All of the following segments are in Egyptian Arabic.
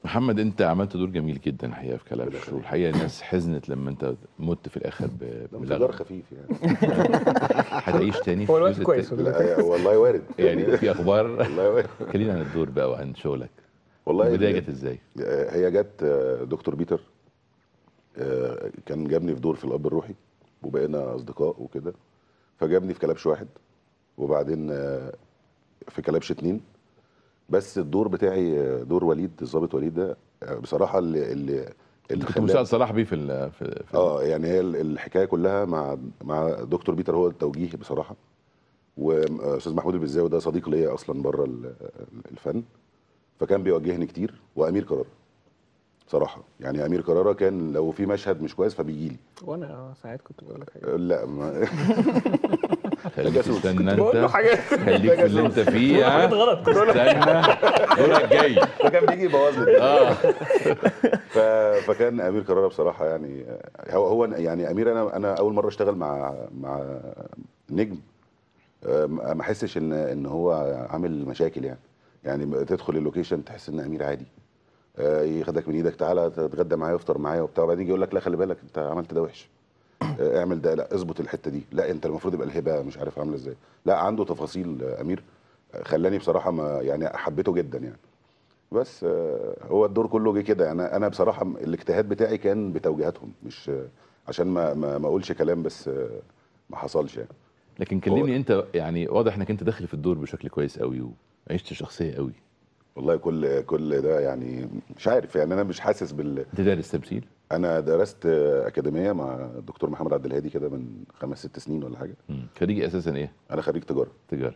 محمد انت عملت دور جميل جدا الحقيقه في كلبش والحقيقه الناس حزنت لما انت مت في الاخر ب- ده بلغم. انفجار خفيف يعني هتعيش تاني في هو الوقت الجزء كويس التاني؟ ولا لا والله وارد يعني في اخبار والله وارد كلمنا عن الدور بقى وعن شغلك والله البدايه جت ازاي؟ آه، هي جت آه، دكتور بيتر آه، كان جابني في دور في الاب الروحي وبقينا اصدقاء وكده فجابني في كلبش واحد وبعدين آه، في كلبش اتنين بس الدور بتاعي آه، دور وليد الضابط وليد ده آه، بصراحه اللي اللي اللي كنت خلاني- مساعد صلاح بيه في ال في, في اه يعني هي ال- الحكايه كلها مع مع دكتور بيتر هو التوجيه بصراحه واستاذ محمود البزاوي ده صديق ليا اصلا بره ال- الفن فكان بيوجهني كتير وامير كرارة بصراحه يعني امير كرارة كان لو في مشهد مش كويس فبيجي لي وانا ساعات كنت بقول لك حاجات لا ما خليك جاسوس. تستنى بقول له انت حاجات خليك في اللي انت فيه ها حاجات غلط كنت بقول له استنى دورك جاي فكان بيجي يبوظ لي الدنيا. اه ف... فكان امير كرارة بصراحه يعني هو هو يعني امير انا انا اول مره اشتغل مع مع نجم آه، ما ما احسش ان ان هو عامل مشاكل يعني يعني تدخل اللوكيشن تحس ان امير عادي آه، ياخدك من ايدك تعالى تتغدى معايا وافطر معايا وبتاع وبعدين يجي يقول لك لا خلي بالك انت عملت ده وحش آه، اعمل ده لا اظبط الحته دي لا انت المفروض يبقى الهبه مش عارف عامله ازاي لا عنده تفاصيل آه، امير آه، خلاني بصراحه ما يعني حبيته جدا يعني بس آه، هو الدور كله جه كده يعني انا بصراحه م- الاجتهاد بتاعي كان بتوجيهاتهم مش آه، عشان ما ما ما اقولش كلام بس آه، ما حصلش يعني لكن كلمني انت يعني واضح انك انت داخل في الدور بشكل كويس قوي وعشت شخصيه قوي والله كل كل ده يعني مش عارف يعني انا مش حاسس بال انت دارس تمثيل انا درست آه، اكاديميه مع الدكتور محمد عبد الهادي كده من خمس ست سنين ولا حاجه مم. خريجي اساسا ايه؟ انا خريج تجاره تجاره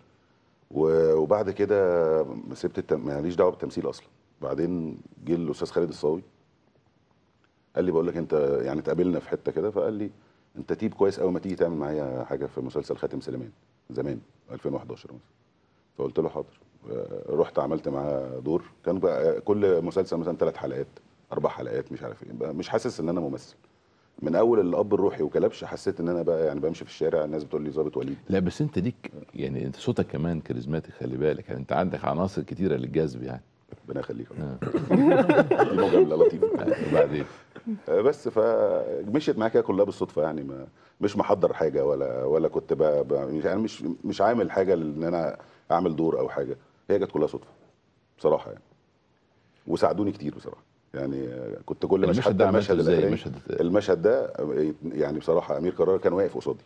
و- وبعد كده سبت التم... ماليش دعوه بالتمثيل اصلا بعدين جه الاستاذ خالد الصاوي قال لي بقول لك انت يعني اتقابلنا في حته كده فقال لي انت تيب كويس قوي ما تيجي تعمل معايا حاجه في مسلسل خاتم سليمان زمان 2011 مثلا فقلت له حاضر آه، رحت عملت معاه دور كان بقى كل مسلسل مثلا ثلاث حلقات اربع حلقات مش عارف ايه بقى مش حاسس ان انا ممثل من اول الاب الروحي وكلبش حسيت ان انا بقى يعني بمشي في الشارع الناس بتقول لي ظابط وليد لا بس انت ليك يعني انت صوتك كمان كاريزماتيك خلي بالك يعني انت عندك عناصر كتيره للجذب يعني ربنا يخليك آه. دي مجامله لطيفه آه، وبعدين آه، بس فمشيت معايا كده كلها بالصدفه يعني ما مش محضر حاجه ولا ولا كنت ب... ب... يعني مش مش عامل حاجه ان انا اعمل دور او حاجه هي جت كلها صدفه بصراحه يعني وساعدوني كتير بصراحه يعني آه، كنت كل مش المشهد حتى ده عملته المشهد ازاي الاخراني المشهد المشهد ده آه، يعني بصراحه امير كرارة كان واقف قصادي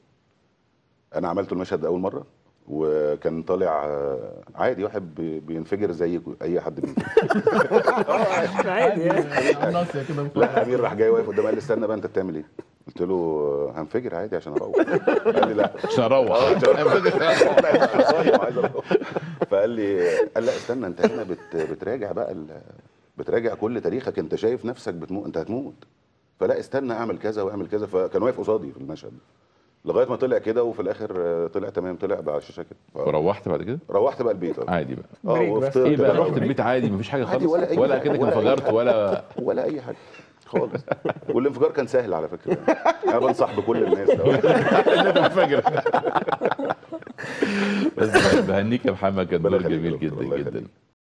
انا عملت المشهد ده اول مره وكان طالع آه، عادي واحد بي- بينفجر زي اي حد بينفجر عادي يعني ناصيه كده لا امير راح جاي واقف قدام قال لي استنى بقى انت بتعمل ايه؟ قلت له هنفجر عادي عشان اروح قال لي لا عشان اروح صايم عايز اروح فقال لي قال لا استنى انت هنا بت بتراجع بقى ال- بتراجع كل تاريخك انت شايف نفسك بتموت انت هتموت فلا استنى اعمل كذا واعمل كذا فكان واقف قصادي في المشهد لغايه ما طلع كده وفي الاخر آه، طلع تمام طلع بقى على الشاشه كده وروحت بعد كده روحت بقى البيت اه عادي بقى اه بريك بس. وفطرت ايه بقى بقى. رحت البيت عادي مفيش حاجه عادي خالص ولا أي ولا حاجة، كانك ولا أي انفجرت حاجة. ولا ولا اي حاجه خالص والانفجار كان سهل على فكره انا بنصح بكل الناس انفجر بس بهنيك يا محمد كان دور ربنا يخليك يا جميل دكتور، جدا الله جدا يخليك.